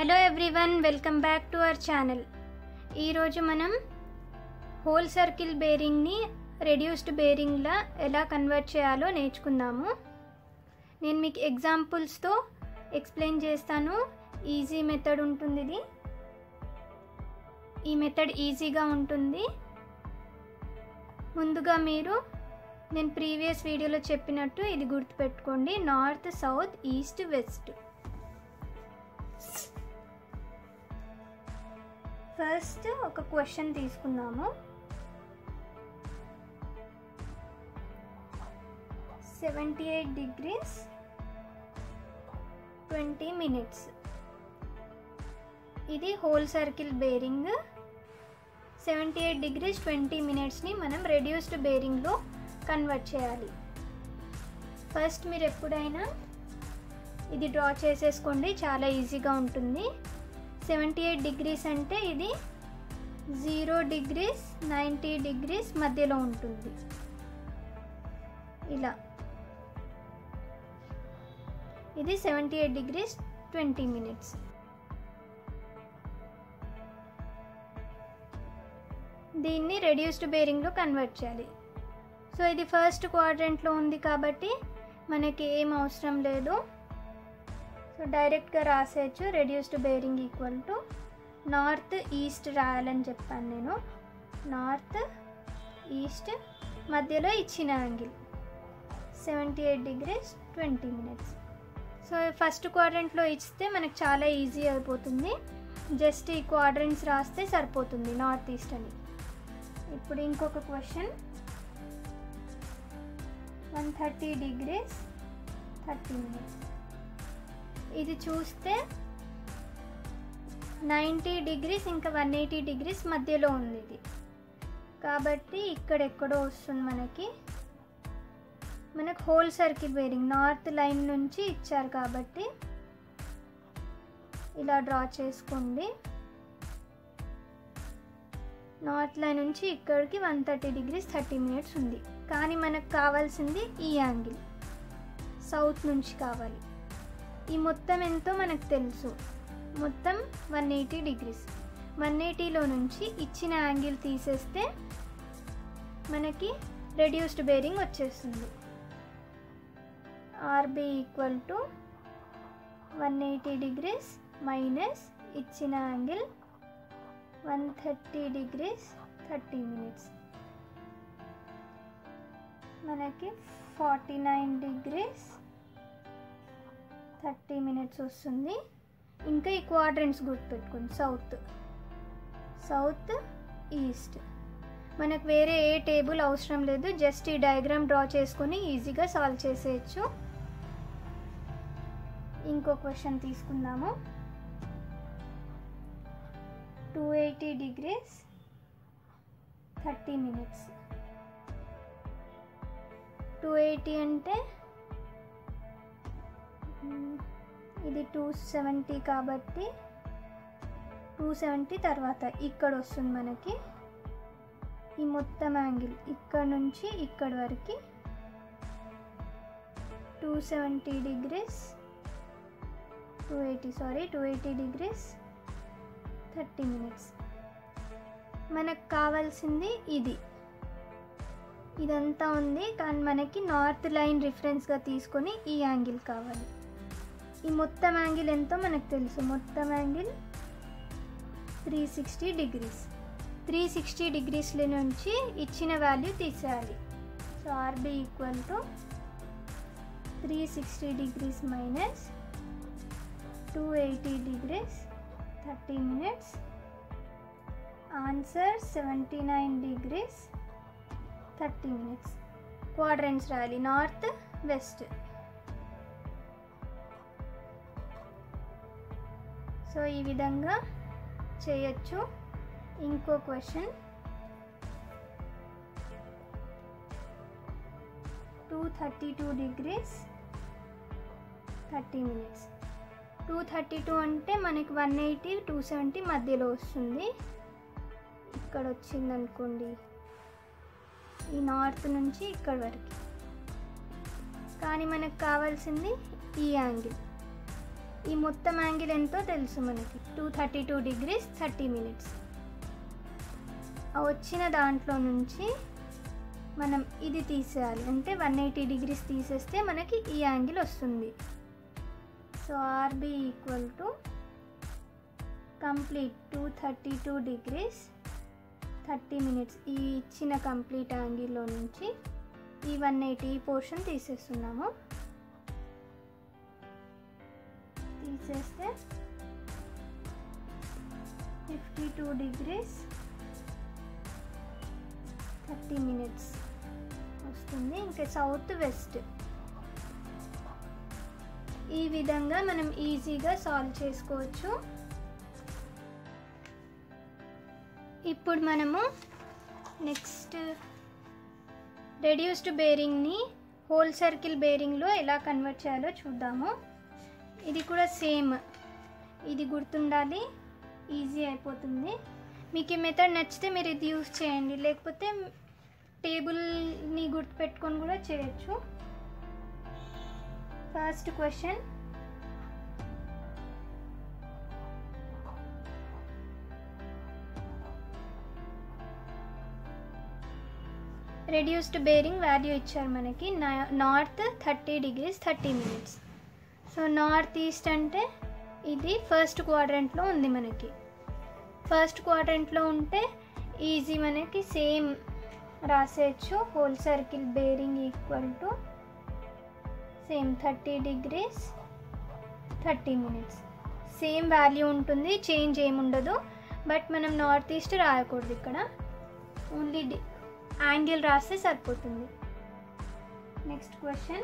hello everyone welcome back to our channel ఈరోజు మనం whole circle బేరింగ్ని రెడ్యూస్డ్ బేరింగ్లా ఎలా కన్వర్ట్ చేయాలో నేర్చుకుందాము నేను మీకు ఎగ్జాంపుల్స్తో ఎక్స్ప్లెయిన్ చేస్తాను ఈజీ మెథడ్ ఉంటుంది ఇది ఈ మెథడ్ ఈజీగా ఉంటుంది ముందుగా మీరు నేను ప్రీవియస్ వీడియోలో చెప్పినట్టు ఇది గుర్తుపెట్టుకోండి north south east west first ఒక క్వశ్చన్ తీసుకుందాము seventy eight degrees twenty minutes ఇది whole circle bearing seventy eight degrees twenty మినిట్స్ని మనం రెడ్యూస్డ్ బేరింగ్లో కన్వర్ట్ చేయాలి ఫస్ట్ మీరు ఎప్పుడైనా ఇది డ్రా చేసేసుకోండి చాలా ఈజీగా ఉంటుంది సెవెంటీ ఎయిట్ డిగ్రీస్ అంటే ఇది జీరో డిగ్రీస్ నైంటీ డిగ్రీస్ మధ్యలో ఉంటుంది ఇలా ఇది seventy eight degrees twenty minutes దీన్ని రెడ్యూస్డ్ బేరింగ్లో కన్వర్ట్ చేయాలి సో ఇది ఫస్ట్ క్వాడ్రంట్లో ఉంది కాబట్టి మనకి ఏం అవసరం లేదు సో డైరెక్ట్గా రాసేయచ్చు reduced bearing equal to north east రాయాలని చెప్పాను నేను నార్త్ ఈస్ట్ మధ్యలో ఇచ్చిన angle seventy eight degrees twenty minutes so first క్వాడ్రంట్లో ఇస్తే మనకు చాలా ఈజీ అయిపోతుంది జస్ట్ ఈ క్వాడ్రంట్స్ రాస్తే సరిపోతుంది నార్త్ ఈస్ట్ అని ఇప్పుడు ఇంకొక question one thirty degrees thirty minutes ఇది చూస్తే నైంటీ డిగ్రీస్ ఇంకా వన్ ఎయిటీ డిగ్రీస్ మధ్యలో ఉంది ఇది కాబట్టి ఇక్కడెక్కడో వస్తుంది మనకి మనకు whole circle bearing north line నుంచి ఇచ్చారు కాబట్టి ఇలా డ్రా చేసుకోండి నార్త్ లైన్ నుంచి ఇక్కడికి one thirty degrees thirty minutes ఉంది కానీ మనకు కావాల్సింది ఈ యాంగిల్ సౌత్ నుంచి కావాలి ఈ మొత్తం ఎంతో మనకు తెలుసు మొత్తం వన్ ఎయిటీ డిగ్రీస్ వన్ ఎయిటీలో నుంచి ఇచ్చిన యాంగిల్ తీసేస్తే మనకి రెడ్యూస్డ్ బేరింగ్ వచ్చేస్తుంది RB equal to one eighty degrees minus ఇచ్చిన angle one thirty degrees thirty minutes మనకి forty nine degrees thirty minutes వస్తుంది ఇంకా ఈ క్వాడ్రెంట్స్ గుర్తుపెట్టుకోండి సౌత్ సౌత్ ఈస్ట్ మనకు వేరే ఏ టేబుల్ అవసరం లేదు జస్ట్ ఈ డయాగ్రామ్ డ్రా చేసుకొని ఈజీగా సాల్వ్ చేసేయచ్చు ఇంకో క్వశ్చన్ తీసుకుందాము two eighty degrees thirty minutes two eighty అంటే ఇది టూ సెవెంటీ కాబట్టి టూ సెవెంటీ తర్వాత ఇక్కడ వస్తుంది మనకి ఈ మొత్తం యాంగిల్ ఇక్కడ నుంచి ఇక్కడ వరకు two seventy degrees two eighty sorry two eighty degrees thirty minutes మనకు కావాల్సింది ఇది ఇదంతా ఉంది కానీ మనకి నార్త్ లైన్ రిఫరెన్స్గా తీసుకొని ఈ యాంగిల్ కావాలి ఈ మొత్తం యాంగిల్ ఎంతో మనకు తెలుసు మొత్తం angle three sixty degrees three sixty డిగ్రీస్ల నుంచి ఇచ్చిన వాల్యూ తీసేయాలి so RB equal to three sixty degrees minus two eighty degrees thirty minutes answer seventy nine degrees thirty minutes quadrants రాయాలి నార్త్ వెస్ట్ సో ఈ విధంగా చేయొచ్చు ఇంకో question two thirty two degrees thirty minutes two thirty two అంటే మనకి one eighty two seventy మధ్యలో వస్తుంది ఇక్కడ వచ్చింది అనుకోండి ఈ నార్త్ నుంచి ఇక్కడ వరకు కానీ మనకు కావాల్సింది ఈ యాంగిల్ ఈ మొత్తం యాంగిల్ ఎంతో తెలుసు మనకి two thirty two degrees thirty minutes ఆ వచ్చిన దాంట్లో నుంచి మనం ఇది తీసేయాలి అంటే వన్ ఎయిటీ డిగ్రీస్ తీసేస్తే మనకి ఈ యాంగిల్ వస్తుంది so RB equal to complete two thirty two degrees thirty minutes ఈ ఇచ్చిన కంప్లీట్ యాంగిల్లో నుంచి ఈ వన్ ఎయిటీ పోర్షన్ తీసేస్తున్నాము తీసేస్తే fifty two degrees thirty minutes వస్తుంది ఇంకా సౌత్ వెస్ట్ ఈ విధంగా మనం ఈజీగా సాల్వ్ చేసుకోవచ్చు ఇప్పుడు మనము నెక్స్ట్ రెడ్యూస్డ్ బేరింగ్ని హోల్ సర్కిల్ బేరింగ్లో ఎలా కన్వర్ట్ చేయాలో చూద్దాము ఇది కూడా సేమ్ ఇది గుర్తుండాలి ఈజీ అయిపోతుంది మీకు ఈ మెథడ్ నచ్చితే మీరు ఇది యూస్ చేయండి లేకపోతే టేబుల్ని గుర్తుపెట్టుకొని కూడా చేయొచ్చు first question reduced bearing value ఇచ్చారు మనకి north thirty degrees thirty minutes so north east అంటే ఇది ఫస్ట్ క్వాడ్రంట్లో ఉంది మనకి ఫస్ట్ క్వాడ్రంట్లో ఉంటే ఈజీ మనకి సేమ్ రాసేయచ్చు whole circle bearing equal to same thirty degrees thirty minutes same value ఉంటుంది చేంజ్ ఏముండదు బట్ మనం నార్త్ ఈస్ట్ రాయకూడదు ఇక్కడ ఓన్లీ డి యాంగిల్ రాస్తే సరిపోతుంది next question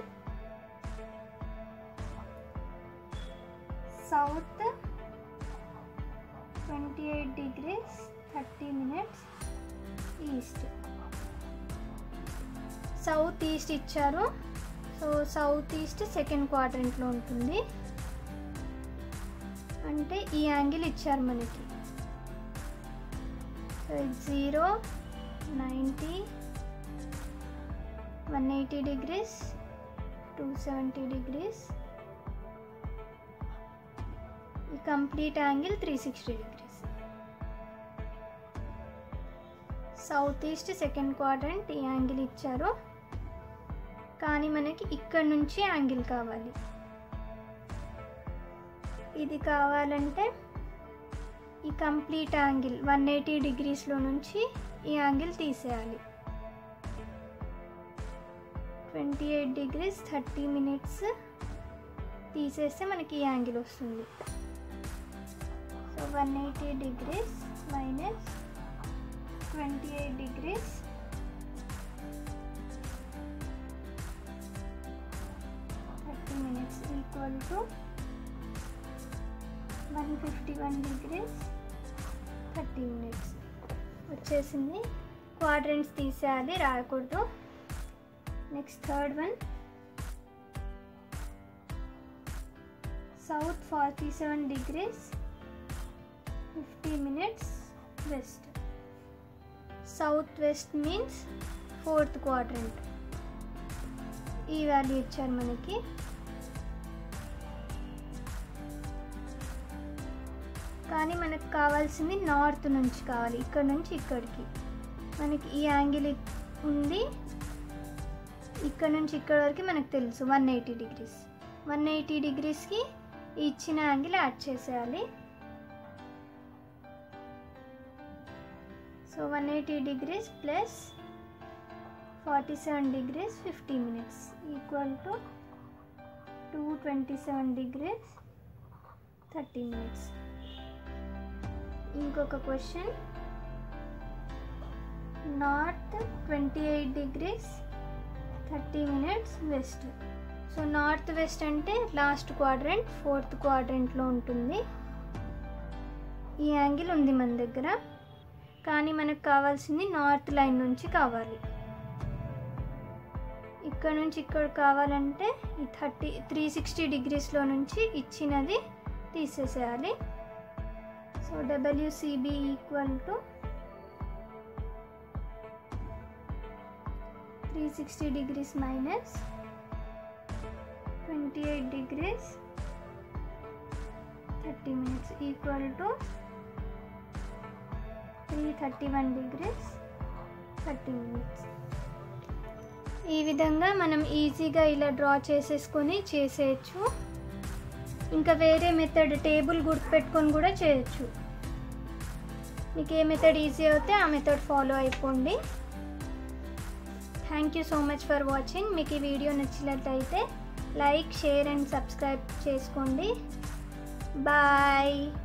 south twenty eight degrees thirty minutes east south east ఇచ్చారు so south east second క్వాడ్రంట్లో ఉంటుంది అంటే ఈ యాంగిల్ ఇచ్చారు మనకి so zero ninety one eighty degrees two seventy degrees ఈ complete angle three sixty degrees south east second quadrant ఈ angle ఇచ్చారు కానీ మనకి ఇక్కడ నుంచి యాంగిల్ కావాలి ఇది కావాలంటే ఈ కంప్లీట్ యాంగిల్ వన్ ఎయిటీ డిగ్రీస్లో నుంచి ఈ యాంగిల్ తీసేయాలి twenty eight degrees thirty minutes తీసేస్తే మనకి ఈ యాంగిల్ వస్తుంది so one eighty degrees minus twenty eight degrees thirty minutes equal to one fifty one degrees thirty minutes వచ్చేసింది క్వాడ్రెంట్స్ తీసేయాలి రాయకూడదు next third one south forty seven degrees fifty minutes west south west means fourth quadrant ఈ value ఇచ్చారు మనకి కానీ మనకు కావాల్సింది north నుంచి కావాలి ఇక్కడ నుంచి ఇక్కడికి మనకి ఈ యాంగిల్ ఉంది ఇక్కడ నుంచి ఇక్కడ వరకు మనకు తెలుసు one eighty degrees one eighty డిగ్రీస్కి ఇచ్చిన యాంగిల్ యాడ్ చేసేయాలి so one eighty degrees plus forty seven degrees fifty minutes equal to two twenty seven degrees thirty minutes ఇంకొక question north twenty eight degrees thirty minutes west so north west అంటే last quadrant fourth క్వాడ్రెంట్లో ఉంటుంది ఈ angle ఉంది మన దగ్గర కానీ మనకు కావాల్సింది నార్త్ లైన్ నుంచి కావాలి ఇక్కడ నుంచి ఇక్కడ కావాలంటే ఈ థర్టీ త్రీ సిక్స్టీ డిగ్రీస్లో నుంచి ఇచ్చినది తీసేసేయాలి so WCB equal to three sixty degrees minus twenty eight degrees thirty minutes equal to three thirty one degrees thirty minutes ఈ విధంగా మనం ఈజీగా ఇలా డ్రా చేసేసుకొని చేసేయచ్చు ఇంకా వేరే మెథడ్ టేబుల్ గుర్తుపెట్టుకొని కూడా చేయొచ్చు మీకు ఏ మెథడ్ ఈజీ అవుతే ఆ మెథడ్ ఫాలో అయిపోండి thank you so much for watching మీకు ఈ వీడియో నచ్చినట్లయితే లైక్ షేర్ అండ్ సబ్స్క్రైబ్ చేసుకోండి బాయ్